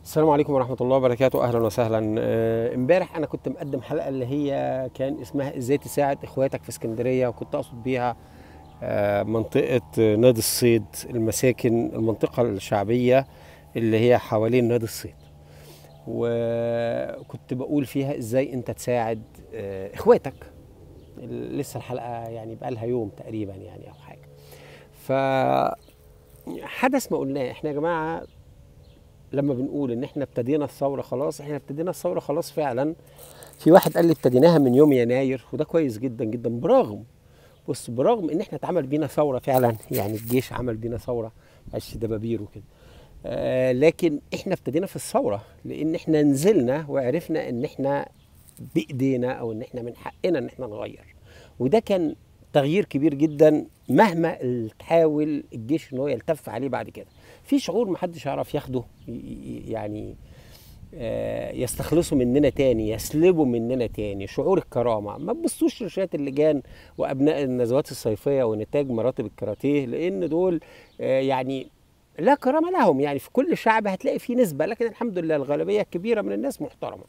السلام عليكم ورحمة الله وبركاته أهلا وسهلا آه، امبارح أنا كنت مقدم حلقة اللي هي كان اسمها إزاي تساعد إخواتك في اسكندرية وكنت أقصد بيها آه، منطقة آه، نادي الصيد المساكن المنطقة الشعبية اللي هي حوالين نادي الصيد وكنت بقول فيها إزاي أنت تساعد آه، إخواتك لسه الحلقة يعني بقالها يوم تقريبا يعني أو حاجة ف حدث ما قلناه احنا يا جماعه لما بنقول ان احنا ابتدينا الثوره خلاص احنا ابتدينا الثوره خلاص فعلا في واحد قال لي ابتديناها من يوم يناير وده كويس جدا جدا برغم بص برغم ان احنا اتعمل بينا ثوره فعلا يعني الجيش عمل بينا ثوره معلش دبابير وكده آه لكن احنا ابتدينا في الثوره لان احنا نزلنا وعرفنا ان احنا بايدينا او ان احنا من حقنا ان احنا نغير وده كان تغيير كبير جدا مهما تحاول الجيش ان هو يلتف عليه بعد كده في شعور محدش يعرف ياخده ي- ي- يعني آه، يستخلصوا مننا تاني يسلبوا مننا تاني شعور الكرامة ما تبصوش لشات اللجان وأبناء النزوات الصيفية ونتاج مراتب الكاراتيه لأن دول آه، يعني لا كرامة لهم يعني في كل شعب هتلاقي فيه نسبة لكن الحمد لله الغالبية الكبيرة من الناس محترمة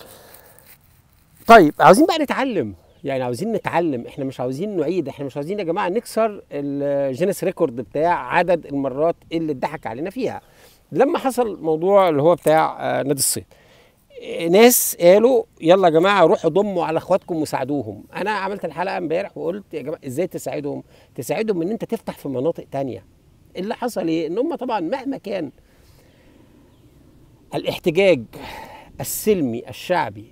طيب عاوزين بقى نتعلم يعني عاوزين نتعلم احنا مش عاوزين نعيد احنا مش عاوزين يا جماعه نكسر الجينيس ريكورد بتاع عدد المرات اللي اتضحك علينا فيها لما حصل موضوع اللي هو بتاع آه، نادي الصيد آه، ناس قالوا يلا يا جماعه روحوا ضموا على اخواتكم وساعدوهم انا عملت الحلقه امبارح وقلت يا جماعه ازاي تساعدهم تساعدهم ان انت تفتح في مناطق تانية اللي حصل ايه ان هم طبعا مهما كان الاحتجاج السلمي الشعبي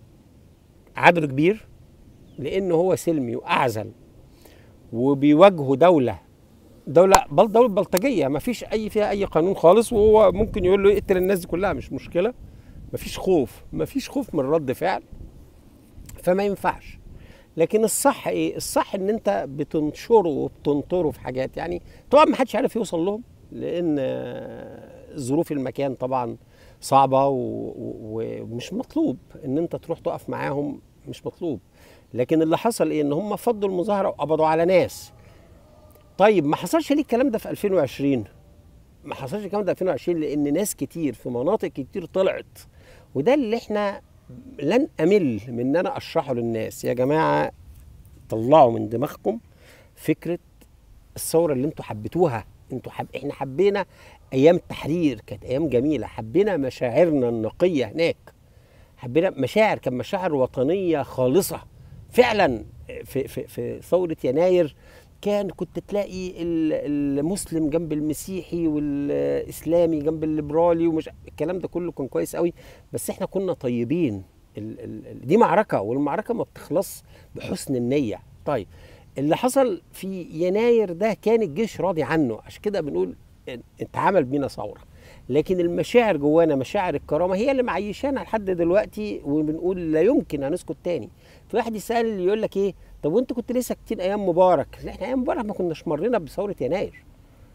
عدده كبير لان هو سلمي واعزل وبيواجهوا دوله دوله بل دوله بلطجيه ما فيش اي فيها اي قانون خالص وهو ممكن يقول له اقتل الناس دي كلها مش مشكله ما فيش خوف ما فيش خوف من رد فعل فما ينفعش لكن الصح ايه الصح ان انت بتنشره وبتنطره في حاجات يعني طبعا ما حدش عارف يوصل لهم لان آه، ظروف المكان طبعا صعبه و- و- ومش مطلوب ان انت تروح تقف معاهم مش مطلوب لكن اللي حصل ايه ان هم فضوا المظاهره وقبضوا على ناس طيب ما حصلش ليه الكلام ده في 2020 ما حصلش الكلام ده في 2020 لان ناس كتير في مناطق كتير طلعت وده اللي احنا لن امل من ان انا اشرحه للناس يا جماعه طلعوا من دماغكم فكره الثوره اللي انتوا حبيتوها انتوا حب... احنا حبينا ايام التحرير كانت ايام جميله حبينا مشاعرنا النقيه هناك حبينا مشاعر كان مشاعر وطنيه خالصه فعلا في في في ثوره يناير كان كنت تلاقي ال- المسلم جنب المسيحي والاسلامي جنب الليبرالي ومش الكلام ده كله كان كويس قوي بس احنا كنا طيبين ال ال ال- دي معركه والمعركه ما بتخلص بحسن النيه طيب اللي حصل في يناير ده كان الجيش راضي عنه عشان كده بنقول ان- اتعمل بينا ثوره لكن المشاعر جوانا مشاعر الكرامه هي اللي معيشانا لحد دلوقتي وبنقول لا يمكن هنسكت تاني في واحد يسال يقول لك ايه طب وانت كنت ليه ساكتين ايام مبارك لا احنا ايام مبارك ما كناش مرينا بثوره يناير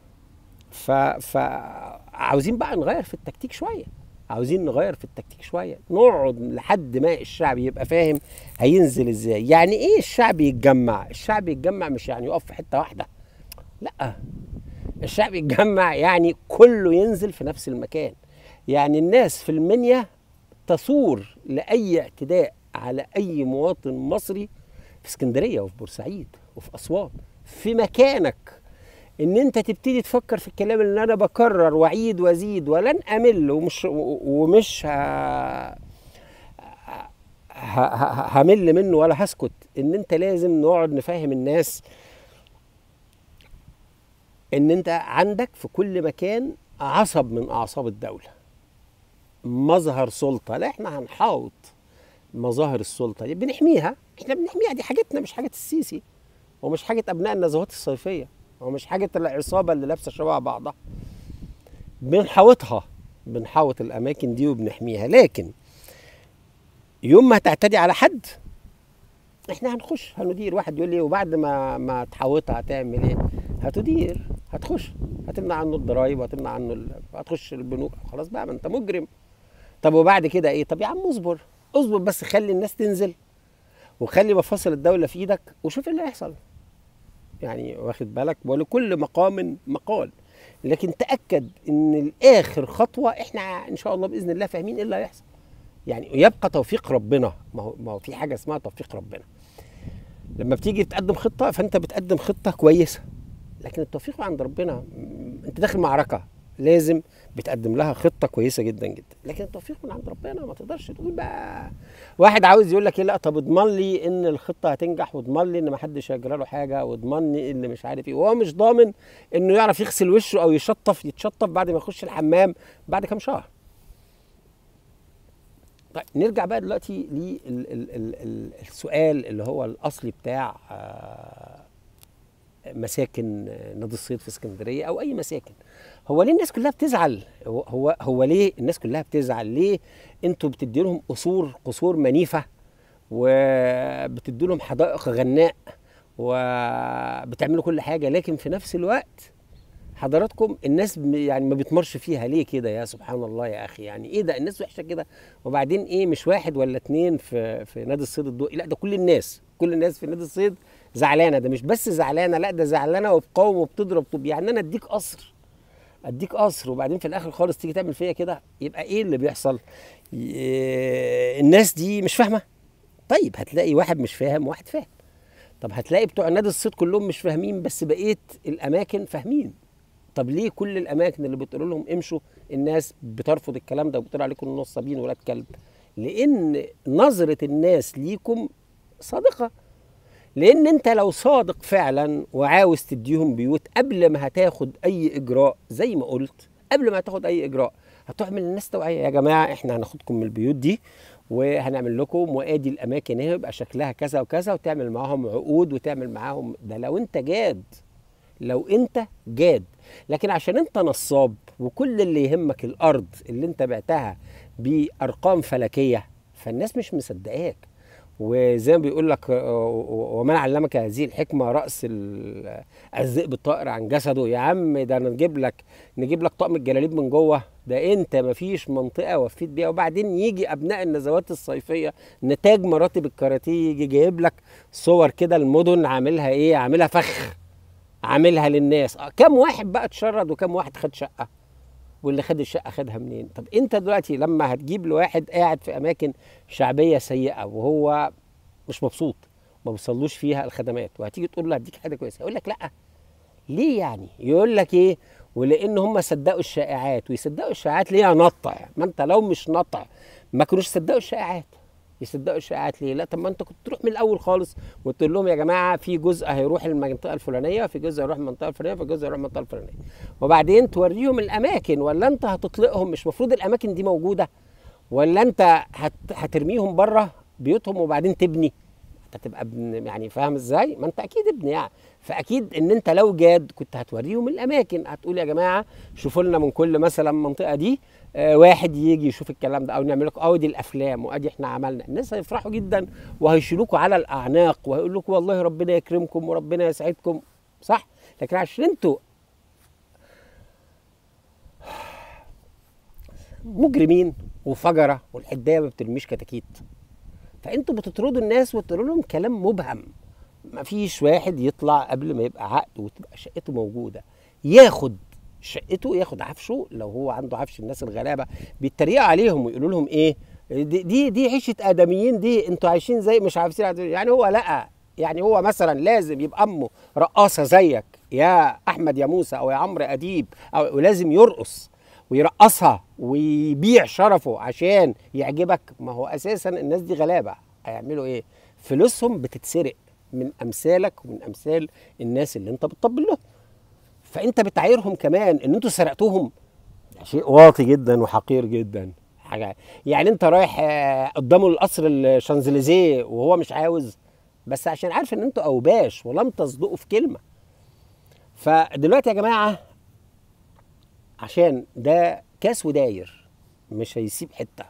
ف ف عاوزين بقى نغير في التكتيك شويه عاوزين نغير في التكتيك شويه نقعد لحد ما الشعب يبقى فاهم هينزل ازاي يعني ايه الشعب يتجمع الشعب يتجمع مش يعني يقف في حته واحده لا الشعب يتجمع يعني كله ينزل في نفس المكان يعني الناس في المنيا تصور لاي اعتداء على اي مواطن مصري في اسكندريه وفي بورسعيد وفي اسوان في مكانك ان انت تبتدي تفكر في الكلام اللي انا بكرر واعيد وازيد ولن امل ومش ومش ه... ه... ه... همل منه ولا هسكت ان انت لازم نقعد نفهم الناس ان انت عندك في كل مكان عصب من اعصاب الدوله مظهر سلطه لا احنا هنحاوط مظاهر السلطه دي بنحميها احنا بنحميها دي حاجتنا مش حاجه السيسي ومش حاجه ابناء النزوات الصيفيه ومش حاجه العصابه اللي لابسه شبه بعضها بنحاوطها بنحاوط الاماكن دي وبنحميها لكن يوم ما هتعتدي على حد احنا هنخش هندير واحد يقول لي وبعد ما ما تحاوطها هتعمل ايه هتدير هتخش هتمنع عنه الضرايب وهتمنع عنه ال... هتخش البنوك خلاص بقى ما انت مجرم طب وبعد كده ايه طب يا عم اصبر اصبر بس خلي الناس تنزل وخلي مفاصل الدوله في ايدك وشوف ايه اللي هيحصل يعني واخد بالك ولكل مقام مقال لكن تاكد ان الاخر خطوه احنا ان شاء الله باذن الله فاهمين ايه اللي هيحصل يعني يبقى توفيق ربنا ما هو ما هو في حاجه اسمها توفيق ربنا لما بتيجي تقدم خطه فانت بتقدم خطه كويسه لكن التوفيق عند ربنا م- انت داخل معركه لازم بتقدم لها خطه كويسه جدا جدا لكن التوفيق من عند ربنا ما تقدرش تقول بقى واحد عاوز يقول لك ايه لا طب اضمن لي ان الخطه هتنجح واضمن لي ان ما حدش هيجرى له حاجه واضمن لي ان مش عارف ايه وهو مش ضامن انه يعرف يغسل وشه او يشطف يتشطف بعد ما يخش الحمام بعد كام شهر طيب نرجع بقى دلوقتي للسؤال اللي هو الاصلي بتاع آه، مساكن آه، نادي الصيد في اسكندريه او اي مساكن هو ليه الناس كلها بتزعل هو هو, هو ليه الناس كلها بتزعل ليه انتوا بتدي لهم قصور قصور منيفه وبتدي لهم حدائق غناء وبتعملوا كل حاجه لكن في نفس الوقت حضراتكم الناس م- يعني ما بتمرش فيها ليه كده يا سبحان الله يا اخي يعني ايه ده الناس وحشه كده وبعدين ايه مش واحد ولا اتنين في في نادي الصيد الضوئي لا ده كل الناس كل الناس في نادي الصيد زعلانه ده مش بس زعلانه لا ده زعلانه وبقوم وبتضرب طب يعني انا اديك قصر اديك قصر وبعدين في الاخر خالص تيجي تعمل فيا كده يبقى ايه اللي بيحصل ي- الناس دي مش فاهمه طيب هتلاقي واحد مش فاهم وواحد فاهم طب هتلاقي بتوع نادي الصيد كلهم مش فاهمين بس بقيه الاماكن فاهمين طب ليه كل الاماكن اللي بتقول لهم امشوا الناس بترفض الكلام ده وبتقول عليكم نصابين ولاد كلب لان نظره الناس ليكم صادقه لان انت لو صادق فعلا وعاوز تديهم بيوت قبل ما هتاخد اي اجراء زي ما قلت قبل ما هتاخد اي اجراء هتعمل للناس توعيه يا جماعه احنا هناخدكم من البيوت دي وهنعمل لكم وادي الاماكن اهي يبقى شكلها كذا وكذا وتعمل معاهم عقود وتعمل معاهم ده لو انت جاد لو انت جاد لكن عشان انت نصاب وكل اللي يهمك الارض اللي انت بعتها بارقام فلكيه فالناس مش مصدقاك وزي ما بيقول لك آه، ومن علمك هذه الحكمه راس ال- الذئب الطائر عن جسده يا عم ده نجيب لك نجيب لك طقم الجلاليب من جوه ده انت مفيش منطقه وفيت بيها وبعدين يجي ابناء النزوات الصيفيه نتاج مراتب الكاراتيه يجي جايب لك صور كده المدن عاملها ايه عاملها فخ عاملها للناس آه، كم واحد بقى اتشرد وكم واحد خد شقه واللي خد الشقه خدها منين طب انت دلوقتي لما هتجيب لواحد قاعد في اماكن شعبيه سيئه وهو مش مبسوط ما بيوصلوش فيها الخدمات وهتيجي تقول له هديك حاجه كويسه يقول لك لا ليه يعني يقول لك ايه ولان هم صدقوا الشائعات ويصدقوا الشائعات ليه يا نطع ما انت لو مش نطع ما كانوش صدقوا الشائعات يصدقوا الشائعات ليه؟ لا طب ما انت كنت تروح من الاول خالص وتقول لهم يا جماعه في جزء هيروح المنطقه الفلانيه في جزء هيروح المنطقه الفلانيه في جزء هيروح المنطقه الفلانيه وبعدين توريهم الاماكن ولا انت هتطلقهم مش المفروض الاماكن دي موجوده ولا انت هت... هترميهم بره بيوتهم وبعدين تبني انت تبقى ابن يعني فاهم ازاي ما انت اكيد ابن يعني فاكيد ان انت لو جاد كنت هتوريهم الاماكن هتقول يا جماعه شوفوا لنا من كل مثلا منطقه دي آه واحد يجي يشوف الكلام ده او نعمل لكم اه دي الافلام وادي احنا عملنا الناس هيفرحوا جدا وهيشيلوكوا على الاعناق وهيقول لكم والله ربنا يكرمكم وربنا يسعدكم صح لكن عشان انتوا مجرمين وفجره والحدايه ما بترميش كتاكيت فانتوا بتطردوا الناس وتقولوا لهم كلام مبهم ما فيش واحد يطلع قبل ما يبقى عقد وتبقى شقته موجوده ياخد شقته ياخد عفشه لو هو عنده عفش الناس الغلابه بيتريقوا عليهم ويقولوا لهم ايه دي دي, دي عيشه ادميين دي انتوا عايشين زي مش عارفين يعني هو لا يعني هو مثلا لازم يبقى امه رقاصه زيك يا احمد يا موسى او يا عمرو اديب او ولازم يرقص ويرقصها ويبيع شرفه عشان يعجبك ما هو اساسا الناس دي غلابه هيعملوا ايه فلوسهم بتتسرق من امثالك ومن امثال الناس اللي انت بتطبل لهم فانت بتعايرهم كمان ان انتوا سرقتوهم شيء واطي جدا وحقير جدا حاجه يعني انت رايح آه، قدامه القصر الشانزليزيه وهو مش عاوز بس عشان عارف ان انتوا اوباش ولم تصدقوا في كلمه فدلوقتي يا جماعه عشان ده كاس وداير مش هيسيب حته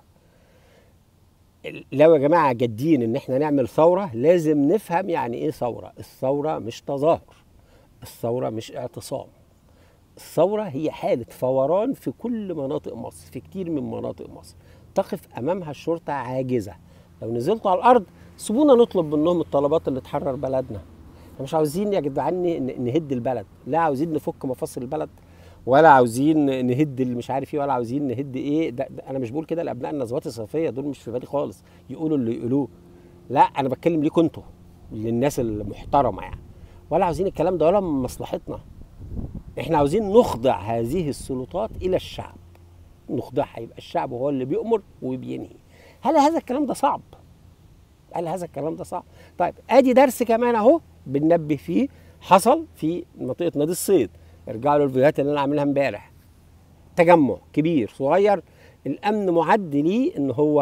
لو يا جماعه جادين ان احنا نعمل ثوره لازم نفهم يعني ايه ثوره الثوره مش تظاهر الثوره مش اعتصام الثوره هي حاله فوران في كل مناطق مصر في كتير من مناطق مصر تقف امامها الشرطه عاجزه لو نزلتوا على الارض سيبونا نطلب منهم الطلبات اللي تحرر بلدنا احنا مش عاوزين يا جدعان ن- نهد البلد لا عاوزين نفك مفاصل البلد ولا عاوزين نهد اللي مش عارف ايه ولا عاوزين نهد ايه ده, ده انا مش بقول كده لابناء النظوات الصيفيه دول مش في بالي خالص يقولوا اللي يقولوه لا انا بتكلم ليكوا انتوا للناس المحترمه يعني ولا عاوزين الكلام ده ولا من مصلحتنا احنا عاوزين نخضع هذه السلطات الى الشعب نخضعها يبقى الشعب هو اللي بيأمر وبينهي هل هذا الكلام ده صعب هل هذا الكلام ده صعب طيب ادي درس كمان اهو بننبه فيه حصل في منطقه نادي الصيد ارجعوا للفيديوهات اللي انا عاملها امبارح تجمع كبير صغير الامن معد ليه ان هو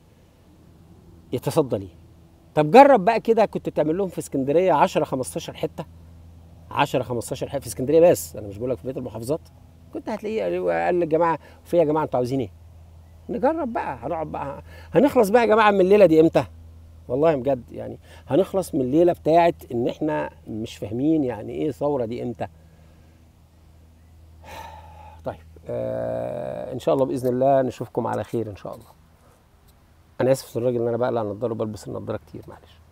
يتصدى ليه طب جرب بقى كده كنت تعمل لهم في اسكندريه 10 15 حته 10 15 حته في اسكندريه بس انا مش بقول لك في بقيه المحافظات كنت هتلاقيه قال للجماعه في يا جماعه انتوا عاوزين ايه؟ نجرب بقى هنقعد بقى هنخلص بقى يا جماعه من الليله دي امتى؟ والله بجد يعني هنخلص من الليله بتاعت ان احنا مش فاهمين يعني ايه ثوره دي امتى؟ طيب آه ان شاء الله باذن الله نشوفكم على خير ان شاء الله. انا اسف الراجل ان انا بقلع النضاره وبلبس النضاره كتير معلش.